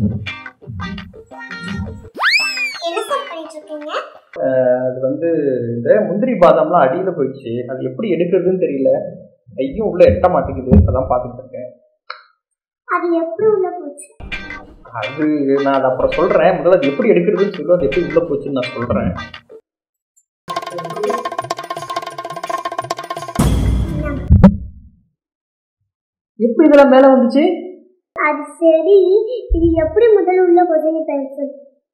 என்ன சார் பண்ணிட்டு இருக்கீங்க அது வந்து இந்த முந்திரி பாதாம்லாம் அடியில் போயிடுச்சு அது எப்படி எடுக்கிறதுன்னு தெரியல கையும் உள்ள எட்ட மாட்டேங்குது அதான் பார்த்துட்டு இருக்கேன் அது எப்படி உள்ள போச்சு அது நான் அதை அப்புறம் சொல்கிறேன் முதல்ல அது எப்படி எடுக்கிறதுன்னு சொல்லி அது எப்படி உள்ளே போச்சுன்னு நான் சொல்கிறேன் எப்படி இதெல்லாம் மேலே வந்துச்சு அது சரி இது எப்படி முதல்ல உள்ள போச்சுன்னு பேசு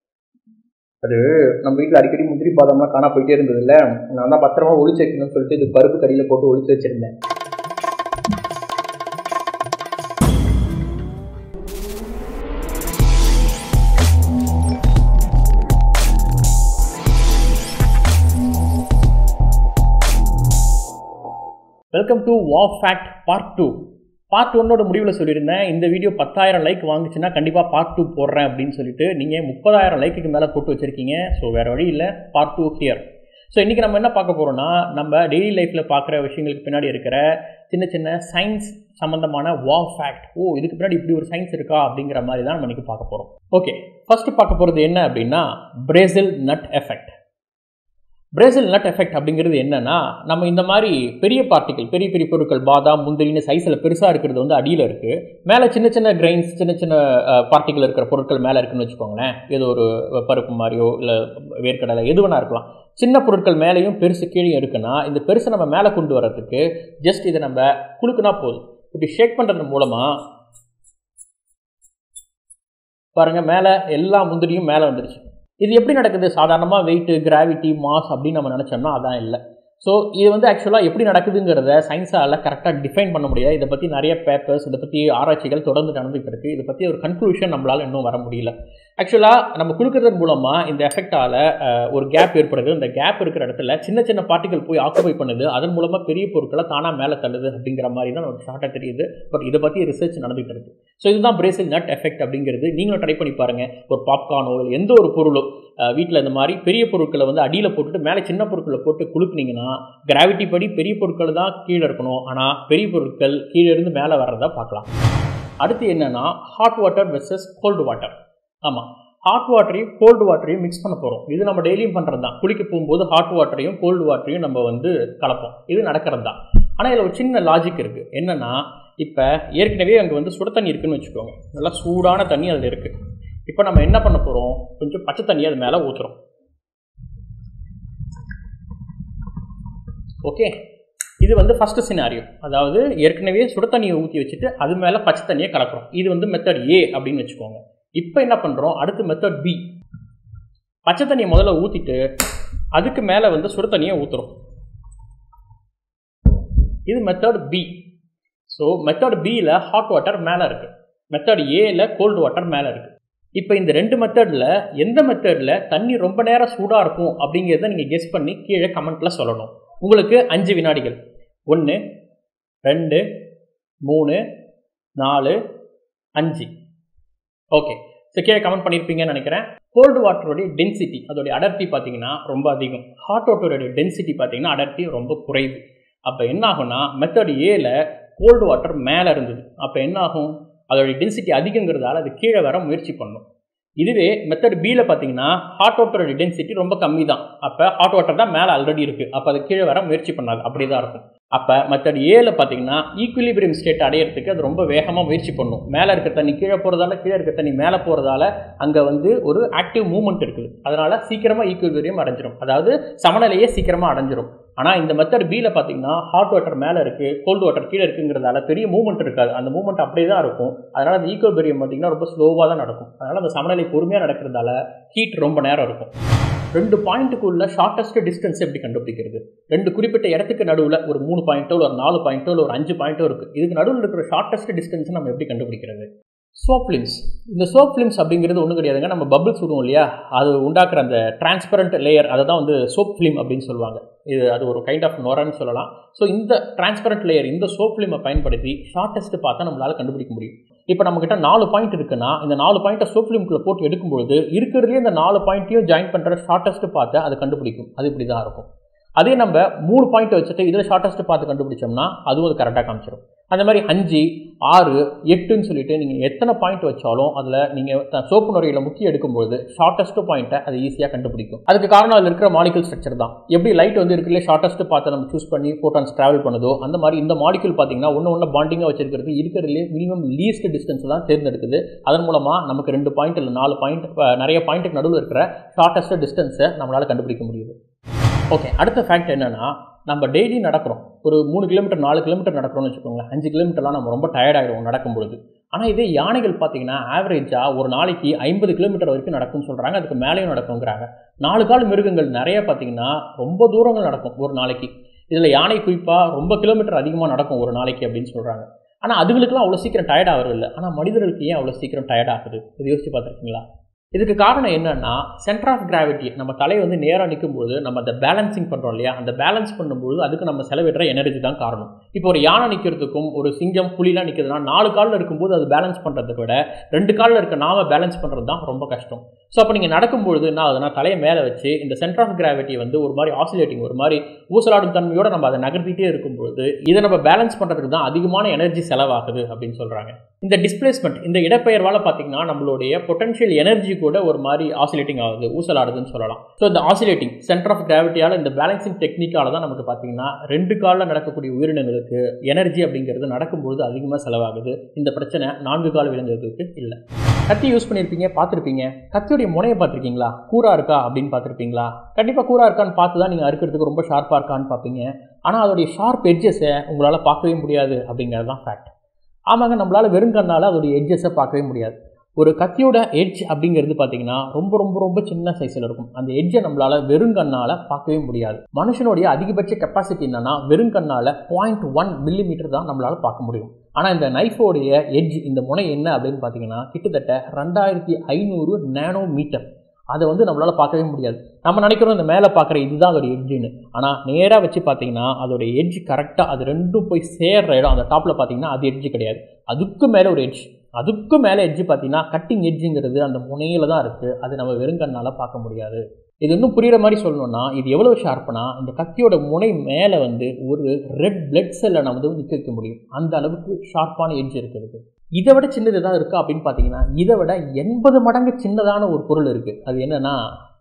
நம்ம வீட்டில் அடிக்கடி முந்திரி பாதாம்லாம் காணா போயிட்டே இருந்ததுல்ல நான் தான் பத்திரமா ஒளிச்சு வைக்கணும்னு சொல்லிட்டு இது பருப்பு கறியில் போட்டு ஒளிச்சு வச்சிருந்தேன் welcome to wow fact part two part ஒன்னோட முடிவில் சொல்லியிருந்தேன் இந்த வீடியோ பத்தாயிரம் லைக் வாங்குச்சுன்னா கண்டிப்பாக பார்ட் டூ போடுறேன் அப்படின்னு சொல்லிட்டு நீங்கள் முப்பதாயிரம் லைக்குக்கு மேலே போட்டு வச்சுருக்கீங்க ஸோ வேறு வழி இல்லை பார்ட் டூ ஹியர் ஸோ இன்றைக்கி நம்ம என்ன பார்க்க போகிறோம்னா நம்ம டெய்லி லைஃப்பில் பார்க்குற விஷயங்களுக்கு பின்னாடி இருக்கிற சின்ன சின்ன சயின்ஸ் சம்மந்தமான வா ஃபேக்ட் ஓ இதுக்கு பின்னாடி இப்படி ஒரு சயின்ஸ் இருக்கா அப்படிங்கிற மாதிரி தான் நம்ம இன்றைக்கி பார்க்க போகிறோம் ஓகே ஃபஸ்ட்டு பார்க்க போகிறது என்ன அப்படின்னா Brazil nut effect Brazil nut effect அப்படிங்கிறது என்னன்னா நம்ம இந்த மாதிரி பெரிய பார்ட்டிகள் பெரிய பெரிய பொருட்கள் பாதாம் முந்திரின்னு சைஸில் பெருசாக இருக்கிறது வந்து அடியில் இருக்குது மேலே சின்ன சின்ன கிரைன்ஸ் சின்ன சின்ன பார்ட்டிகள் இருக்கிற பொருட்கள் மேலே இருக்குன்னு வச்சுக்கோங்களேன் ஏதோ ஒரு பருப்பு மாதிரியோ இல்லை வேர்க்கடலை எது வேணா இருக்கலாம் சின்ன பொருட்கள் மேலேயும் பெருசு கீழே இருக்குன்னா இந்த பெருசை நம்ம மேலே கொண்டு வரதுக்கு ஜஸ்ட் இதை நம்ம குலுக்குனா போதும் இப்படி ஷேக் பண்ணுறது மூலமாக பாருங்கள் மேலே எல்லா முந்திரியும் மேலே வந்துடுச்சு இது எப்படி நடக்குது சாதாரணமாக வெயிட்டு கிராவிட்டி மாஸ் அப்படின்னு நம்ம நினச்சோம்னா அதான் இல்லை ஸோ இது வந்து ஆக்சுவலாக எப்படி நடக்குதுங்கிறத சயின்ஸால் கரெக்டாக டிஃபைன் பண்ண முடியாது இதை பற்றி நிறைய பேப்பர்ஸ் இதை பற்றி ஆராய்ச்சிகள் தொடர்ந்து நடந்துகிட்டு இருக்குது இதை பற்றி ஒரு கன்க்ளூஷன் நம்மளால் இன்னும் வர முடியல ஆக்சுவலாக நம்ம கொடுக்கறது மூலமாக இந்த எஃபெக்டால் ஒரு கேப் ஏற்படுது இந்த கேப் இருக்கிற இடத்துல சின்ன சின்ன பார்ட்டிகள் போய் ஆக்குபை பண்ணுது அதன் மூலமாக பெரிய பொருட்களை தானாக மேலே தள்ளுது அப்படிங்கிற மாதிரி தான் ஒரு ஷார்ட்டாக தெரியுது பட் இதை பற்றி ரிசர்ச் நடந்துகிட்டு இருக்குது ஸோ இதுதான் பிரேசில் நட் எஃபெக்ட் அப்படிங்கிறது நீங்களும் ட்ரை பண்ணி பாருங்கள் ஒரு பாப்கார்னோ இல்லை எந்த ஒரு பொருளோ வீட்டில் இந்த மாதிரி பெரிய பொருட்களை வந்து அடியில் போட்டுட்டு மேலே சின்ன பொருட்களை போட்டு குலுக்குனீங்கன்னா கிராவிட்டி படி பெரிய பொருட்கள் தான் கீழே இருக்கணும் ஆனால் பெரிய பொருட்கள் கீழே இருந்து மேலே வர்றதை பார்க்கலாம் அடுத்து என்னென்னா hot water versus cold water ஆமாம் ஹாட் வாட்டரையும் கோல்டு வாட்டரையும் மிக்ஸ் பண்ண போகிறோம் இது நம்ம டெய்லியும் பண்ணுறது தான் குளிக்க போகும்போது ஹாட் வாட்டரையும் கோல்டு வாட்டரையும் நம்ம வந்து கலப்போம் இது நடக்கிறது தான் ஆனால் இதில் ஒரு சின்ன லாஜிக் இருக்குது என்னென்னா இப்போ ஏற்கனவே அங்கே வந்து சுட தண்ணி இருக்குன்னு வச்சுக்கோங்க நல்லா சூடான தண்ணி அதில் இருக்குது இப்போ நம்ம என்ன பண்ண போகிறோம் கொஞ்சம் பச்சை தண்ணி அது மேலே ஊற்றுறோம் ஓகே இது வந்து ஃபஸ்ட்டு சினாரியோ அதாவது ஏற்கனவே சுட தண்ணியை ஊற்றி வச்சுட்டு அது மேலே பச்சை தண்ணியை கலக்கிறோம் இது வந்து மெத்தட் ஏ அப்படின்னு வச்சுக்கோங்க இப்போ என்ன பண்ணுறோம் அடுத்து மெத்தட் பி பச்சை தண்ணியை முதல்ல ஊற்றிட்டு அதுக்கு மேலே வந்து சுட தண்ணியை ஊற்றுறோம் இது மெத்தட் பி ஸோ மெத்தட் பியில் ஹாட் வாட்டர் மேலே இருக்குது மெத்தட் ஏல கோல்டு வாட்டர் மேலே இருக்குது இப்போ இந்த ரெண்டு மெத்தடில் எந்த மெத்தடில் தண்ணி ரொம்ப நேரம் சூடாக இருக்கும் அப்படிங்கிறத நீங்கள் கெஸ் பண்ணி கீழே கமெண்ட்டில் சொல்லணும் உங்களுக்கு அஞ்சு வினாடிகள் ஒன்று ரெண்டு மூணு நாலு அஞ்சு ஓகே ஸோ கீழே கமெண்ட் பண்ணியிருப்பீங்கன்னு நினைக்கிறேன் கோல்டு வாட்டருடைய டென்சிட்டி அதோடைய அடர்த்தி பார்த்தீங்கன்னா ரொம்ப அதிகம் ஹாட் வாட்டருடைய டென்சிட்டி பார்த்தீங்கன்னா அடர்த்தி ரொம்ப குறைவு அப்போ என்ன ஆகும்னா மெத்தட் ஏல கோல்டு வாட்டர் மேலே இருந்தது அப்போ என்ன ஆகும் அதோடைய டென்சிட்டி அதிகங்கிறதால அது கீழே வர முயற்சி பண்ணும் இதுவே மெத்தட் பியில் பார்த்தீங்கன்னா ஹாட் வாட்டரோட டென்சிட்டி ரொம்ப கம்மி தான் அப்போ ஹாட் வாட்டர் தான் மேலே ஆல்ரெடி இருக்குது அப்போ அது கீழே வர முயற்சி பண்ணாது அப்படி தான் இருக்கும் அப்போ மெத்தட் ஏல பார்த்தீங்கன்னா ஈக்குலிபிரியம் ஸ்டேட் அடையிறதுக்கு அது ரொம்ப வேகமாக முயற்சி பண்ணும் மேலே இருக்க தண்ணி கீழே போகிறதால கீழே இருக்க தண்ணி மேலே போகிறதால அங்கே வந்து ஒரு ஆக்டிவ் மூவ்மெண்ட் இருக்குது அதனால் சீக்கிரமாக ஈக்குலிபிரியம் அடைஞ்சிரும் அதாவது சமநிலையே சீக்கிரமாக அடைஞ்சிரும் ஆனால் இந்த மெத்தட் பியில் பார்த்தீங்கன்னா ஹாட் வாட்டர் மேலே இருக்குது கோல்டு வாட்டர் கீழே இருக்குங்கிறதால பெரிய மூவ்மெண்ட் இருக்காது அந்த மூவ்மெண்ட் அப்படியே தான் இருக்கும் அதனால் அந்த ஈக்குவபிரியம் பார்த்தீங்கன்னா ரொம்ப ஸ்லோவாக தான் நடக்கும் அதனால் அந்த சமநிலை பொறுமையாக நடக்கிறதால ஹீட் ரொம்ப நேரம் இருக்கும் ரெண்டு பாயிண்ட்டுக்குள்ள ஷார்ட்டஸ்ட் டிஸ்டன்ஸ் எப்படி கண்டுபிடிக்கிறது ரெண்டு குறிப்பிட்ட இடத்துக்கு நடுவில் ஒரு மூணு பாயிண்ட்டோ ஒரு நாலு பாயிண்ட்டோ ஒரு அஞ்சு பாயிண்ட்டோ இருக்குது இதுக்கு நடுவில் இருக்கிற ஷார்ட்டஸ்ட் டிஸ்டன்ஸ் நம்ம எப்படி கண்டுபிடிக்கிறது சோப் ஃபிலிம்ஸ் இந்த சோப் ஃபிலிம்ஸ் அப்படிங்கிறது ஒன்றும் கிடையாதுங்க நம்ம பபிள்ஸ் விடுவோம் இல்லையா அது உண்டாக்குற அந்த டிரான்ஸ்பரண்ட் லேயர் அதை தான் வந்து சோப் ஃபிலிம் அப்படின்னு சொல்லுவாங்க இது அது ஒரு கைண்ட் ஆஃப் நொரன்னு சொல்லலாம் ஸோ இந்த டிரான்ஸ்பரண்ட் லேயர் இந்த சோப் ஃபிலிமை பயன்படுத்தி ஷார்ட்டஸ்ட் பார்த்தா நம்மளால் கண்டுபிடிக்க முடியும் இப்போ நம்மக்கிட்ட நாலு பாயிண்ட் இருக்குன்னா இந்த நாலு பாயிண்ட்டை சோப் ஃபிலிம்குள்ளே போட்டு எடுக்கும்பொழுது இருக்கிறதுலேயே இந்த நாலு பாயிண்ட்டையும் ஜாயின் பண்ணுற ஷார்ட்டஸ்ட் பார்த்து அதை கண்டுபிடிக்கும் அது இப்படி தான் இருக்கும் அதே நம்ம மூணு பாயிண்ட் வச்சுட்டு இதில் ஷார்ட்டஸ்ட் பார்த்து கண்டுபிடிச்சோம்னா அதுவும் அது கரெக்டாக காமிச்சிடும் அந்த மாதிரி அஞ்சு ஆறு எட்டுன்னு சொல்லிட்டு நீங்கள் எத்தனை பாயிண்ட் வச்சாலும் அதில் நீங்கள் சோப்பு நுரையில் முக்கிய எடுக்கும்போது ஷார்ட்டஸ்ட் பாயிண்ட்டை அது ஈஸியாக கண்டுபிடிக்கும் அதுக்கு காரணம் அதில் இருக்கிற மாலிகுல் ஸ்ட்ரக்சர் தான் எப்படி லைட் வந்து இருக்கிறதுலே ஷார்ட்டஸ்ட் பார்த்து நம்ம சூஸ் பண்ணி ஃபோட்டான்ஸ் ட்ராவல் பண்ணுதோ அந்த மாதிரி இந்த மாலிகுல் பார்த்தீங்கன்னா ஒன்று ஒன்று பாண்டிங்காக வச்சிருக்கிறது இருக்கிறதுலே மினிமம் லீஸ்ட் டிஸ்டன்ஸ் தான் தேர்ந்தெடுக்குது அதன் மூலமாக நமக்கு ரெண்டு பாயிண்ட் இல்லை நாலு பாயிண்ட் நிறைய பாயிண்ட்டுக்கு நடுவில் இருக்கிற ஷார்ட்டஸ்ட் டிஸ்டன்ஸை நம்மளால் கண்டுபிடிக்க முடியுது ஓகே அடுத்த ஃபேக்ட் என்னென்னா நம்ம டெய்லி நடக்கிறோம் ஒரு மூணு கிலோமீட்டர் நாலு கிலோமீட்டர் நடக்கிறோம்னு வச்சுக்கோங்களேன் அஞ்சு கிலோமீட்டர்லாம் நம்ம ரொம்ப டயர்டாகிடுவோம் நடக்கும் பொழுது ஆனால் இதே யானைகள் பார்த்தீங்கன்னா ஆவரேஜாக ஒரு நாளைக்கு ஐம்பது கிலோமீட்டர் வரைக்கும் நடக்கும்னு சொல்கிறாங்க அதுக்கு மேலேயும் நடக்குங்கிறாங்க நாலு கால் மிருகங்கள் நிறைய பார்த்தீங்கன்னா ரொம்ப தூரங்கள் நடக்கும் ஒரு நாளைக்கு இதில் யானை குறிப்பாக ரொம்ப கிலோமீட்டர் அதிகமாக நடக்கும் ஒரு நாளைக்கு அப்படின்னு சொல்கிறாங்க ஆனால் அதுகளுக்குலாம் அவ்வளோ சீக்கிரம் டயர்ட் ஆகிறது இல்லை ஆனால் மனிதர்களுக்கு ஏன் அவ்வளோ சீக்கிரம் டயர்ட் ஆகுது இது யோசிச்சு பார்த்துருக்கீங்களா இதுக்கு காரணம் என்னன்னா சென்டர் ஆஃப் கிராவிட்டி நம்ம தலை வந்து நேராக நிற்கும்போது நம்ம அந்த பேலன்சிங் பண்ணுறோம் இல்லையா அந்த பேலன்ஸ் பண்ணும்போது அதுக்கு நம்ம செலவிடுற எனர்ஜி தான் காரணம் இப்போ ஒரு யானை நிற்கிறதுக்கும் ஒரு சிங்கம் புலிலாம் நிற்கிறதுனா நாலு காலில் இருக்கும்போது அது பேலன்ஸ் பண்ணுறதை விட ரெண்டு காலில் இருக்க நாம பேலன்ஸ் பண்ணுறது தான் ரொம்ப கஷ்டம் ஸோ அப்போ நீங்கள் நடக்கும்பொழுது என்ன ஆகுதுன்னா தலையை மேலே வச்சு இந்த சென்டர் ஆஃப் கிராவிட்டி வந்து ஒரு மாதிரி ஆசிலேட்டிங் ஒரு மாதிரி ஊசலாடும் தன்மையோடு நம்ம அதை நகர்த்திட்டே இருக்கும்பொழுது இதை நம்ம பேலன்ஸ் பண்ணுறதுக்கு தான் அதிகமான எனர்ஜி செலவாகுது அப்படின்னு சொல்கிறாங்க இந்த டிஸ்பிளேஸ்மெண்ட் இந்த இடப்பெயர்வால் பார்த்தீங்கன்னா நம்மளுடைய பொட்டன்ஷியல் எனர்ஜி கூட ஒரு மாதிரி ஆசிலேட்டிங் ஆகுது ஊசலாடுதுன்னு சொல்லலாம் ஸோ இந்த ஆசிலேட்டிங் சென்டர் ஆஃப் கிராவிட்டியால் இந்த பேலன்சிங் டெக்னிக்கால தான் நமக்கு பார்த்தீங்கன்னா ரெண்டு காலில் நடக்கக்கூடிய உயிரினங்களுக்கு எனர்ஜி அப்படிங்கிறது நடக்கும்பொழுது அதிகமாக செலவாகுது இந்த பிரச்சனை நான்கு கால விலங்குகளுக்கு இல்லை கத்தி யூஸ் பண்ணியிருப்பீங்க பார்த்துருப்பீங்க கத்தியோடைய முனையை பார்த்துருக்கீங்களா கூரா இருக்கா அப்படின்னு பார்த்துருப்பீங்களா கண்டிப்பாக கூரா இருக்கான்னு பார்த்து தான் நீங்கள் அறுக்கிறதுக்கு ரொம்ப ஷார்ப்பாக இருக்கான்னு பார்ப்பீங்க ஆனால் அதோடைய ஷார்ப் எட்ஜஸை உங்களால் பார்க்கவே முடியாது அப்படிங்கிறது தான் ஃபேக்ட் ஆமாங்க நம்மளால் வெறுங்கண்ணால் அதோடைய எட்ஜஸை பார்க்கவே முடியாது ஒரு கத்தியோட எட்ஜ் அப்படிங்கிறது பார்த்தீங்கன்னா ரொம்ப ரொம்ப ரொம்ப சின்ன சைஸில் இருக்கும் அந்த எட்ஜை நம்மளால் வெறுங்கண்ணால் பார்க்கவே முடியாது மனுஷனுடைய அதிகபட்ச கெப்பாசிட்டி என்னன்னா வெறுங்கண்ணால் பாயிண்ட் ஒன் மில்லிமீட்டர் தான் நம்மளால் பார்க்க முடியும் ஆனால் இந்த நைஃபோடைய எட்ஜ் இந்த முனை என்ன அப்படின்னு பார்த்தீங்கன்னா கிட்டத்தட்ட ரெண்டாயிரத்தி ஐநூறு நேனோ மீட்டர் அதை வந்து நம்மளால் பார்க்கவே முடியாது நம்ம நினைக்கிறோம் இந்த மேலே பார்க்குற இதுதான் அதோட எட்ஜுன்னு ஆனால் நேராக வச்சு பார்த்தீங்கன்னா அதோட எட்ஜ் கரெக்டாக அது ரெண்டும் போய் சேர்ற இடம் அந்த டாப்பில் பார்த்தீங்கன்னா அது எட்ஜ் கிடையாது அதுக்கு மேலே ஒரு எட்ஜ் அதுக்கு மேலே எட்ஜ் பார்த்தீங்கன்னா கட்டிங் எட்ஜுங்கிறது அந்த முனையில் தான் இருக்குது அது நம்ம வெறுங்கண்ணால் பார்க்க முடியாது இது இன்னும் புரிகிற மாதிரி சொல்லணும்னா இது எவ்வளோ ஷார்ப்னா இந்த கத்தியோட முனை மேலே வந்து ஒரு ரெட் பிளட் செல்லை நம்ம வந்து நிற்க வைக்க முடியும் அந்த அளவுக்கு ஷார்ப்பான எட்ஜ் இருக்குது இதை விட சின்னது எதாவது இருக்கா அப்படின்னு பார்த்தீங்கன்னா இதை விட எண்பது மடங்கு சின்னதான ஒரு பொருள் இருக்குது அது என்னன்னா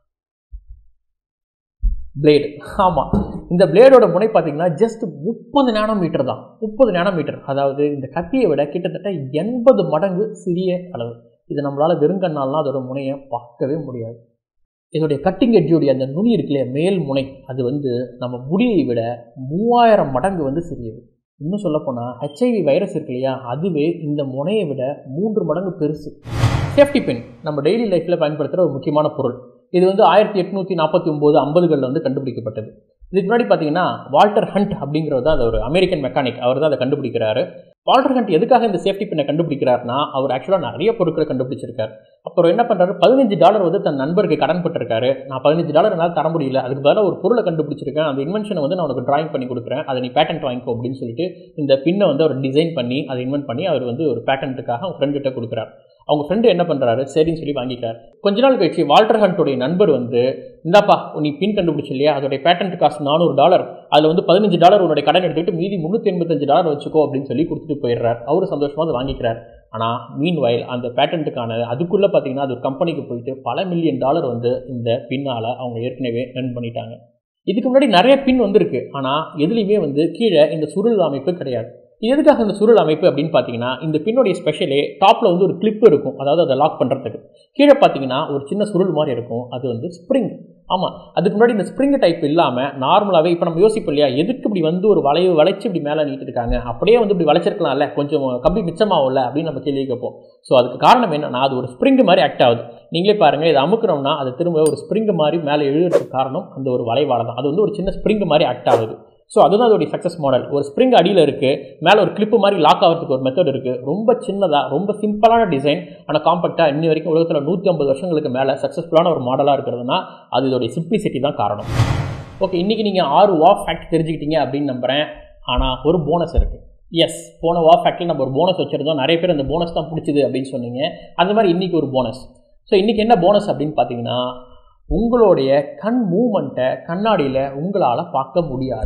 பிளேடு ஆமாம் இந்த பிளேடோட முனை பார்த்தீங்கன்னா ஜஸ்ட் முப்பது நேனோமீட்டர் தான் முப்பது நேனோமீட்டர் அதாவது இந்த கத்தியை விட கிட்டத்தட்ட எண்பது மடங்கு சிறிய அளவு இது நம்மளால் வெறுங்கண்ணாலாம் அதோட முனையை பார்க்கவே முடியாது இதோடைய கட்டிங் எட்ஜுடைய அந்த நுனி இருக்குல்லையா மேல் முனை அது வந்து நம்ம முடியை விட மூவாயிரம் மடங்கு வந்து சிறியது இன்னும் சொல்லப்போனால் ஹெச்ஐவி வைரஸ் இருக்கு இல்லையா அதுவே இந்த முனையை விட மூன்று மடங்கு பெருசு சேஃப்டி பென் நம்ம டெய்லி லைஃப்பில் பயன்படுத்துகிற ஒரு முக்கியமான பொருள் இது வந்து ஆயிரத்தி எட்நூற்றி நாற்பத்தி ஒம்பது ஐம்பதுகளில் வந்து கண்டுபிடிக்கப்பட்டது இதுக்கு முன்னாடி பார்த்தீங்கன்னா வால்டர் ஹண்ட் அப்படிங்கிறது தான் அது ஒரு அமெரிக்கன் மெக்கானிக் அவர் தான் அதை கண்டுபிடிக்கிறாரு வால்டர் ஹண்ட் எதுக்காக இந்த சேஃப்டி பின்னை கண்டுபிடிக்கிறாருன்னா அவர் ஆக்சுவலாக நிறைய பொருட்களை கண்டுபிடிச்சிருக்காரு அப்புறம் என்ன பண்ணுறாரு பதினஞ்சு டாலர் வந்து தன் நண்பருக்கு கடன் பட்டிருக்காரு நான் பதினஞ்சு டாலர் என்னால் தர முடியல அதுக்கு பதிலாக ஒரு பொருளை கண்டுபிடிச்சிருக்கேன் அந்த இன்வென்ஷனை வந்து நான் உனக்கு டிராயிங் பண்ணி கொடுக்குறேன் அதை நீ பேட்டன்ட் வாங்கிக்கோ அப்படின்னு சொல்லிட்டு இந்த பின்னை வந்து அவர் டிசைன் பண்ணி அதை இன்வென்ட் பண்ணி அவர் வந்து ஒரு பேட்டன்ட்டுக்காக அவங்க ஃப்ரெண்டுகிட்ட கொடுக்குறாரு அவங்க ஃப்ரெண்டு என்ன பண்ணுறாரு சரின்னு சொல்லி வாங்கிட்டார் கொஞ்ச நாள் கழிச்சு வால்டர் ஹண்ட்டுடைய நண்பர் வந்து இந்தாப்பா நீ பின் கண்டுபிடிச்சு இல்லையா அதோடைய பேட்டன்ட் காஸ்ட் நானூறு டாலர் அதில் வந்து பதினஞ்சு டாலர் உன்னுடைய கடன் எடுத்துக்கிட்டு மீதி முந்நூற்றி எண்பத்தஞ்சு டாலர் வச்சுக்கோ அப்படின்னு சொல்லி கொடுத்துட்டு போயிடுறார் அவரு சந்தோஷமாக அதை வாங்கிக்கிறார் ஆனால் மீன் வயல் அந்த பேட்டன்ட்டுக்கான அதுக்குள்ளே பார்த்தீங்கன்னா அது ஒரு கம்பெனிக்கு போயிட்டு பல மில்லியன் டாலர் வந்து இந்த பின்னால் அவங்க ஏற்கனவே ரன் பண்ணிட்டாங்க இதுக்கு முன்னாடி நிறைய பின் வந்திருக்கு ஆனால் எதுலேயுமே வந்து கீழே இந்த சுருள் அமைப்பு கிடையாது இது எதுக்காக இந்த சுருள் அமைப்பு அப்படின்னு பார்த்தீங்கன்னா இந்த பின்னுடைய ஸ்பெஷலே டாப்பில் வந்து ஒரு கிளிப் இருக்கும் அதாவது அதை லாக் பண்ணுறதுக்கு கீழே பார்த்தீங்கன்னா ஒரு சின்ன சுருள் மாதிரி இருக்கும் அது வந்து ஸ்ப்ரிங் ஆமாம் அதுக்கு முன்னாடி இந்த ஸ்ப்ரிங் டைப் இல்லாமல் நார்மலாகவே இப்போ நம்ம யோசிப்போம் இல்லையா எதுக்கு இப்படி வந்து ஒரு வளைவு வளைச்சு இப்படி மேலே நீட்டு இருக்காங்க அப்படியே வந்து இப்படி வளைச்சிருக்கலாம்ல கொஞ்சம் கம்பி மிச்சமாகும்ல அப்படின்னு நம்ம கேள்வி கேட்போம் ஸோ அதுக்கு காரணம் என்னன்னா அது ஒரு ஸ்ப்ரிங் மாதிரி ஆக்ட் ஆகுது நீங்களே பாருங்கள் இதை அமுக்குறோம்னா அது திரும்ப ஒரு ஸ்ப்ரிங் மாதிரி மேலே எழுதுறதுக்கு காரணம் அந்த ஒரு வளைவால தான் அது வந்து ஒரு சின்ன ஸ்ப்ரிங் மாதிரி ஆக்ட் ஆகுது ஸோ அதுதான் அதோடைய சக்ஸஸ் மாடல் ஒரு ஸ்ப்ரிங் அடியில் இருக்குது மேலே ஒரு கிளிப்பு மாதிரி லாக் ஆகிறதுக்கு ஒரு மெத்தட் இருக்குது ரொம்ப சின்னதாக ரொம்ப சிம்பிளான டிசைன் ஆனால் காம்பேக்டாக இன்னி வரைக்கும் உலகத்தில் நூற்றி ஐம்பது வருஷங்களுக்கு மேலே சக்ஸஸ்ஃபுல்லான ஒரு மாடலாக இருக்கிறதுனா அது இதோடைய சிம்பிளிசிட்டி தான் காரணம் ஓகே இன்றைக்கி நீங்கள் ஆறு வா ஃபேக்ட் தெரிஞ்சுக்கிட்டீங்க அப்படின்னு நம்புகிறேன் ஆனால் ஒரு போனஸ் இருக்குது எஸ் போன வா ஃபேக்டில் நம்ம ஒரு போனஸ் வச்சுருந்தோம் நிறைய பேர் அந்த போனஸ் தான் பிடிச்சிது அப்படின்னு சொன்னீங்க அந்த மாதிரி இன்றைக்கி ஒரு போனஸ் ஸோ இன்றைக்கி என்ன போனஸ் அப்படின்னு பார்த்தீங்கன்னா உங்களுடைய கண் மூமெண்ட்டை கண்ணாடியில் உங்களால் பார்க்க முடியாது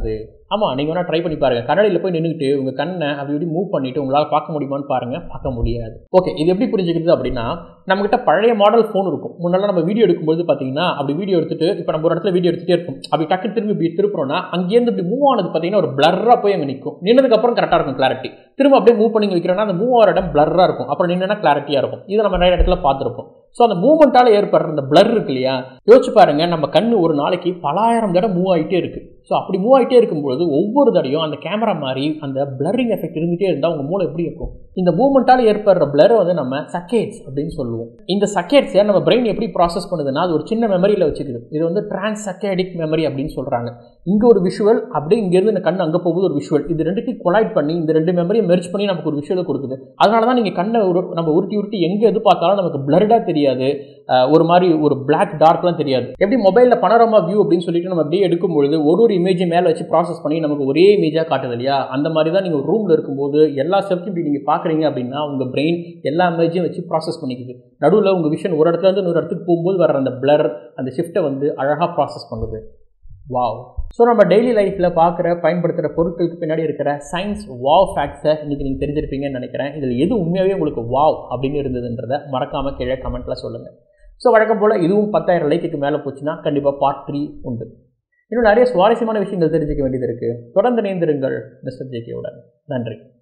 ஆமாம் நீங்கள் வேணால் ட்ரை பண்ணி பாருங்கள் கண்ணாடியில் போய் நின்றுக்கிட்டு உங்கள் கண்ணை அப்படி இப்படி மூவ் பண்ணிவிட்டு உங்களால் பார்க்க முடியுமான்னு பாருங்கள் பார்க்க முடியாது ஓகே இது எப்படி புரிஞ்சுக்கிறது அப்படின்னா நம்மகிட்ட பழைய மாடல் ஃபோன் இருக்கும் முன்னெல்லாம் நம்ம வீடியோ எடுக்கும்போது பார்த்தீங்கன்னா அப்படி வீடியோ எடுத்துட்டு இப்போ நம்ம ஒரு இடத்துல வீடியோ எடுத்துகிட்டே இருக்கும் அப்படி டக்கு திரும்பி இப்படி திருப்புறோம்னா அங்கேருந்து இப்படி மூவ் ஆனது பார்த்தீங்கன்னா ஒரு பிளர்ராக போய் அங்கே நிற்கும் நின்னதுக்கப்புறம் கரெக்டாக இருக்கும் கிளாரிட்டி திரும்ப அப்படியே மூவ் பண்ணி வைக்கிறோன்னா அந்த மூவ் ஆகிற இடம் பிளர்ராக இருக்கும் அப்புறம் நின்னா கிளாரிட்டியாக இருக்கும் இதை நம்ம நிறைய இடத்துல பார்த்துருப்போம் ஸோ அந்த மூவ்மெண்ட்டால் ஏற்படுற அந்த பிளர் இருக்கு இல்லையா யோசிச்சு பாருங்க நம்ம கண்ணு ஒரு நாளைக்கு பலாயிரம் தடவை மூவ் ஆகிட்டே இருக்குது ஸோ அப்படி மூவ் ஆகிட்டே இருக்கும்போது ஒவ்வொரு தடையும் அந்த கேமரா மாதிரி அந்த பிளரிங் எஃபெக்ட் இருந்துகிட்டே இருந்தால் உங்கள் மூளை எப்படி இருக்கும் இந்த மூவ்மெண்ட்டால் ஏற்படுற பிளரை வந்து நம்ம சக்கேட்ஸ் அப்படின்னு சொல்லுவோம் இந்த சக்கேட்ஸை நம்ம பிரெயின் எப்படி ப்ராசஸ் பண்ணுதுன்னா அது ஒரு சின்ன மெமரியில் வச்சுக்குது இது வந்து டிரான்ஸ் சக்கேடிக் மெமரி அப்படின்னு சொல்கிறாங்க இங்கே ஒரு விஷுவல் அப்படியே இங்கேருந்து இந்த கண் அங்கே போகுது ஒரு விஷுவல் இது ரெண்டுத்தையும் கொலாய்ட் பண்ணி இந்த ரெண்டு மெமரியை மெர்ச் பண்ணி நமக்கு ஒரு விஷுவலை கொடுக்குது அதனால தான் நீங்கள் கண்ணை ஒரு நம்ம உருட்டி உருட்டி எங்கே எது பார்த்தாலும் நமக்கு பிளர்டாக தெரியாது ஒரு மாதிரி ஒரு பிளாக் டார்க்லாம் தெரியாது எப்படி மொபைலில் பனோரமா வியூ அப்படின்னு சொல்லிட்டு நம்ம அப்படியே எடுக்கும்பொழுது ஒரு ஒரு இமேஜை மேலே வச்சு ப்ராசஸ் பண்ணி நமக்கு ஒரே இமேஜாக காட்டுது இல்லையா அந்த மாதிரி தான் நீங்கள் ரூமில் இருக்கும்போது எல்லா ஸ்டெப்ஸும் இப்படி நீங்கள் பார்க்குறீங்க அப்படின்னா உங்கள் பிரெயின் எல்லா இமேஜையும் வச்சு ப்ராசஸ் பண்ணிக்குது நடுவில் உங்கள் விஷன் ஒரு இடத்துல இருந்து இன்னொரு இடத்துக்கு போகும்போது வர அந்த பிளர் அந்த ஷிஃப்ட்டை வந்து அழகாக ப்ராசஸ் பண்ணுது வாவ் ஸோ நம்ம டெய்லி லைஃப்பில் பார்க்குற பயன்படுத்துகிற பொருட்களுக்கு பின்னாடி இருக்கிற சயின்ஸ் வாவ் ஃபேக்ட்ஸை இன்றைக்கி நீங்கள் தெரிஞ்சிருப்பீங்கன்னு நினைக்கிறேன் இதில் எது உண்மையாகவே உங்களுக்கு வாவ் அப்படின்னு இருந்ததுன்றதை மறக்காமல் கீழே கமெண்ட்டில் சொல்லுங்கள் ஸோ வழக்கம் போல் இதுவும் பத்தாயிரம் லைக்குக்கு மேலே போச்சுன்னா கண்டிப்பாக பார்ட் த்ரீ உண்டு இன்னும் நிறைய சுவாரஸ்யமான விஷயங்கள் தெரிஞ்சுக்க வேண்டியது இருக்குது தொடர்ந்து நேர்ந்திருங்கள் மிஸ்டர் ஜேகேவுடன் நன்றி